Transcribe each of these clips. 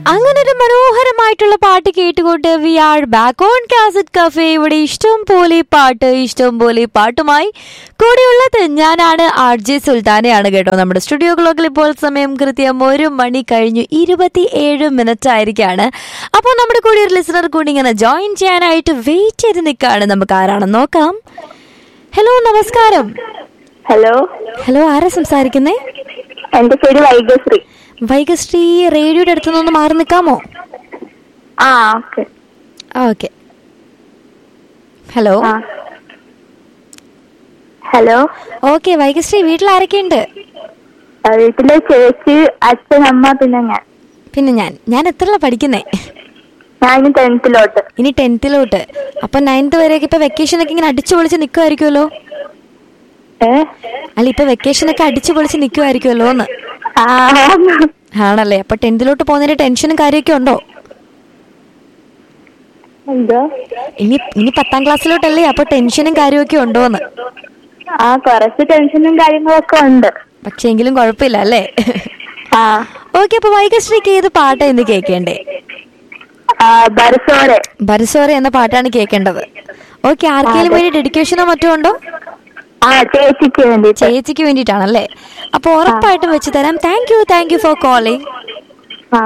അങ്ങനെ ഒരു മനോഹരമായിട്ടുള്ള പാട്ട് കേട്ടുകൊണ്ട് we are back on cassette cafe ഇവിടെ ഇഷ്ടം പോലെ പാട്ട് ഇഷ്ടം പോലെ പാട്ടുമായി കൂടെയുള്ളത് ഞാനാണ് ആർ ജെ സുൽത്താനയാണ് കേട്ടോ നമ്മുടെ സ്റ്റുഡിയോ ക്ലോക്കിൽ ഇപ്പോൾ സമയം കൃത്യം ഒരു മണി കഴിഞ്ഞു ഇരുപത്തി ഏഴ് മിനിറ്റ് ആയിരിക്കാണ് അപ്പോൾ നമ്മുടെ കൂടെ ഒരു ലിസണർ കൂടി ഇങ്ങനെ ജോയിൻ ചെയ്യാനായിട്ട് വെയിറ്റ് ചെയ്ത് നിൽക്കുകയാണ് നമുക്ക് ആരാണെന്ന് നോക്കാം ഹലോ നമസ്കാരം ഹലോ ഹലോ ആരാ സംസാരിക്കുന്നേ എന്റെ പേര് വൈഗശ്രീ വൈകശ്രീ റേഡിയോയുടെ അടുത്ത് നിന്ന് മാറി നിൽക്കാമോ ആ ഓക്കെ ഓക്കെ ഹലോ ആ ഹലോ ഓക്കെ വൈകശ്രീ വീട്ടിൽ ആരൊക്കെയുണ്ട് ആ, വീട്ടിലെ ചേച്ചി അച്ഛൻ അമ്മ പിന്നെ ഞാൻ പിന്നെ ഞാൻ ഞാൻ എത്രല്ല പഠിക്കുന്നേ ഞാൻ ഇനി ടെൻത്തിലോട്ട് ഇനി ടെൻത്തിലോട്ട് അപ്പൊ നയൻത്ത് വരെയൊക്കെ ഇപ്പൊ വെക്കേഷൻ ഒക്കെ ഇങ്ങനെ അടിച്ചു പൊളിച്ച് നിൽക്കുമായിരിക്കുമല്ലോ ഏ അല്ല ഇപ്പൊ വെക്കേഷൻ ഒക്കെ അടിച്ചു പൊളിച്ച് നിൽക്കുമായിരിക്കുമല്ലോ എന്ന് ആ ആണല്ലേ അപ്പൊ ടെൻത്തിലോട്ട് പോകുന്നതിന്റെ ടെൻഷനും കാര്യമൊക്കെ ഉണ്ടോ എന്തോ ഇനി ഇനി പത്താം ക്ലാസ്സിലോട്ടല്ലേ അപ്പൊ ടെൻഷനും കാര്യമൊക്കെ ഉണ്ടോ എന്ന് ആ കുറച്ച് ടെൻഷനും കാര്യങ്ങളൊക്കെ ഉണ്ട് പക്ഷെ എങ്കിലും കുഴപ്പമില്ല അല്ലേ ആ ഓക്കെ അപ്പൊ വൈകശ്രീക്ക് ഏത് പാട്ടാ ഇന്ന് കേൾക്കേണ്ടേ ആ ബർസോരെ ബരസോര എന്ന പാട്ടാണ് കേൾക്കേണ്ടത് ഓക്കെ ആർക്കെങ്കിലും വേണ്ടി ഡെഡിക്കേഷനോ മറ്റോ ഉണ്ടോ ആ ചേച്ചിക്ക് വേണ്ടിട്ട് ചേച്ചിക്ക് വേണ്ടിയിട്ടാണല്ലേ അപ്പൊ ഉറപ്പായിട്ടും വെച്ച് തരാം thank you thank you for calling ആ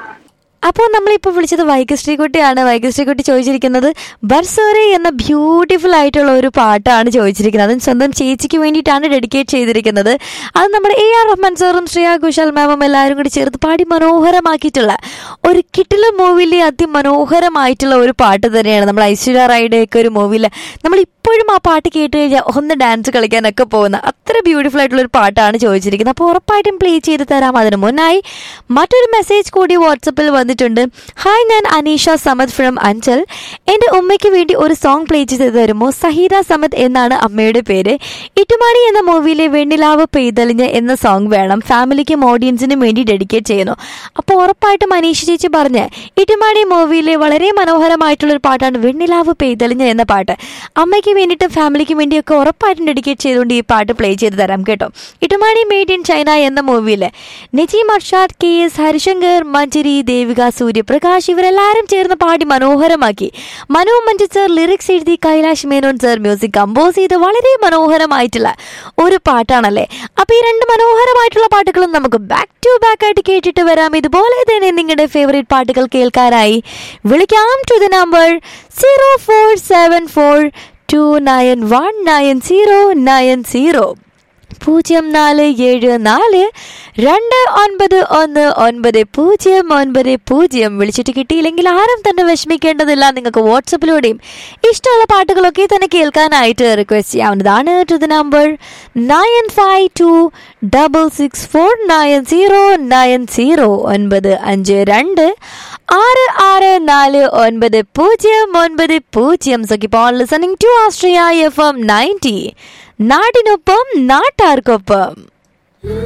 അപ്പോൾ നമ്മളിപ്പോൾ വിളിച്ചത് വൈകശ്രീകുട്ടിയാണ് വൈകശ്രീകുട്ടി ചോദിച്ചിരിക്കുന്നത് ബർസോരെ എന്ന ബ്യൂട്ടിഫുൾ ആയിട്ടുള്ള ഒരു പാട്ടാണ് ചോദിച്ചിരിക്കുന്നത് അതും സ്വന്തം ചേച്ചിക്ക് വേണ്ടിയിട്ടാണ് ഡെഡിക്കേറ്റ് ചെയ്തിരിക്കുന്നത് അത് നമ്മുടെ എ ആർ റഹ്മാൻ സാറും ശ്രേയ ഘോഷാൽ മാമും എല്ലാവരും കൂടി ചേർത്ത് പാടി മനോഹരമാക്കിയിട്ടുള്ള ഒരു കിട്ടില മൂവിയിലെ അതിമനോഹരമായിട്ടുള്ള ഒരു പാട്ട് തന്നെയാണ് നമ്മൾ ഐശ്വര്യ റായിയുടെ ഒക്കെ ഒരു മൂവിയിൽ നമ്മൾ ഇപ്പോഴും ആ പാട്ട് കേട്ട് കഴിഞ്ഞാൽ ഒന്ന് ഡാൻസ് കളിക്കാനൊക്കെ പോകുന്ന അത്ര ബ്യൂട്ടിഫുൾ ആയിട്ടുള്ള ഒരു പാട്ടാണ് ചോദിച്ചിരിക്കുന്നത് അപ്പോൾ ഉറപ്പായിട്ടും പ്ലേ ചെയ്ത് തരാം അതിന് മുന്നായി മറ്റൊരു മെസ്സേജ് കൂടി വാട്സപ്പിൽ വന്നിട്ടുണ്ട് ഹായ് ഞാൻ അനീഷ സമദ് ഫ്രം അഞ്ചൽ എൻ്റെ ഉമ്മയ്ക്ക് വേണ്ടി ഒരു സോങ് പ്ലേ ചെയ്ത് തരുമോ സഹീര സമദ് എന്നാണ് അമ്മയുടെ പേര് ഇട്ടുമാടി എന്ന മൂവിയിലെ വെണ്ണിലാവ് പെയ്തലിഞ്ഞ് എന്ന സോങ് വേണം ഫാമിലിക്കും ഓഡിയൻസിനും വേണ്ടി ഡെഡിക്കേറ്റ് ചെയ്യുന്നു അപ്പോൾ ഉറപ്പായിട്ടും അനീഷ ചേച്ചി പറഞ്ഞ് ഇട്ടുമാടി മൂവിയിലെ വളരെ മനോഹരമായിട്ടുള്ള ഒരു പാട്ടാണ് വെണ്ണിലാവ് പെയ്തലിഞ്ഞ് എന്ന പാട്ട് അമ്മയ്ക്ക് വേണ്ടിയിട്ടും ഫാമിലിക്ക് വേണ്ടിയൊക്കെ ഉറപ്പായിട്ടും ഡെഡിക്കേറ്റ് ചെയ്തുകൊണ്ട് ഈ പാട്ട് പ്ലേ ചെയ്ത് തരാം കേട്ടോ ഇട്ടുമാടി മെയ്ഡ് ഇൻ ചൈന എന്ന മൂവിയിൽ നജീം അർഷാദ് കെ എസ് ഹരിശങ്കർ മഞ്ജരി ദേവിക സൂര്യപ്രകാശ് ഇവരെല്ലാവരും ചേർന്ന് പാടി മനോഹരമാക്കി മനു മഞ്ജു സർ ലിറിക്സ് എഴുതി Kailash Menon sir music compose ചെയ്ത് വളരെ മനോഹരമായിട്ടുള്ള ഒരു പാട്ടാണല്ലേ അപ്പൊ ഈ രണ്ട് മനോഹരമായിട്ടുള്ള പാട്ടുകളും നമുക്ക് ബാക്ക് ടു ബാക്ക് ആയിട്ട് കേട്ടിട്ട് വരാം ഇതുപോലെ തന്നെ നിങ്ങളുടെ ഫേവറേറ്റ് പാട്ടുകൾ കേൾക്കാനായി വിളിക്കാം to the number zero four seven four two nine one nine zero nine zero പൂജ്യം നാല് ഏഴ് നാല് രണ്ട് ഒൻപത് ഒന്ന് ഒൻപത് പൂജ്യം ഒൻപത് പൂജ്യം വിളിച്ചിട്ട് കിട്ടിയില്ലെങ്കിൽ ആരും തന്നെ വിഷമിക്കേണ്ടതില്ല നിങ്ങൾക്ക് വാട്സപ്പിലൂടെയും ഇഷ്ടമുള്ള പാട്ടുകളൊക്കെ തന്നെ കേൾക്കാനായിട്ട് റിക്വസ്റ്റ് ചെയ്യാവുന്നതാണ് to the number nine five two double six four nine zero nine zero ഒൻപത് അഞ്ച് രണ്ട് ആറ് ആറ് നാല് ഒൻപത് പൂജ്യം ഒൻപത് പൂജ്യം സഖിപ്പോൾ listening to Austria F M ninety നാടിനൊപ്പം നാട്ടാർക്കൊപ്പം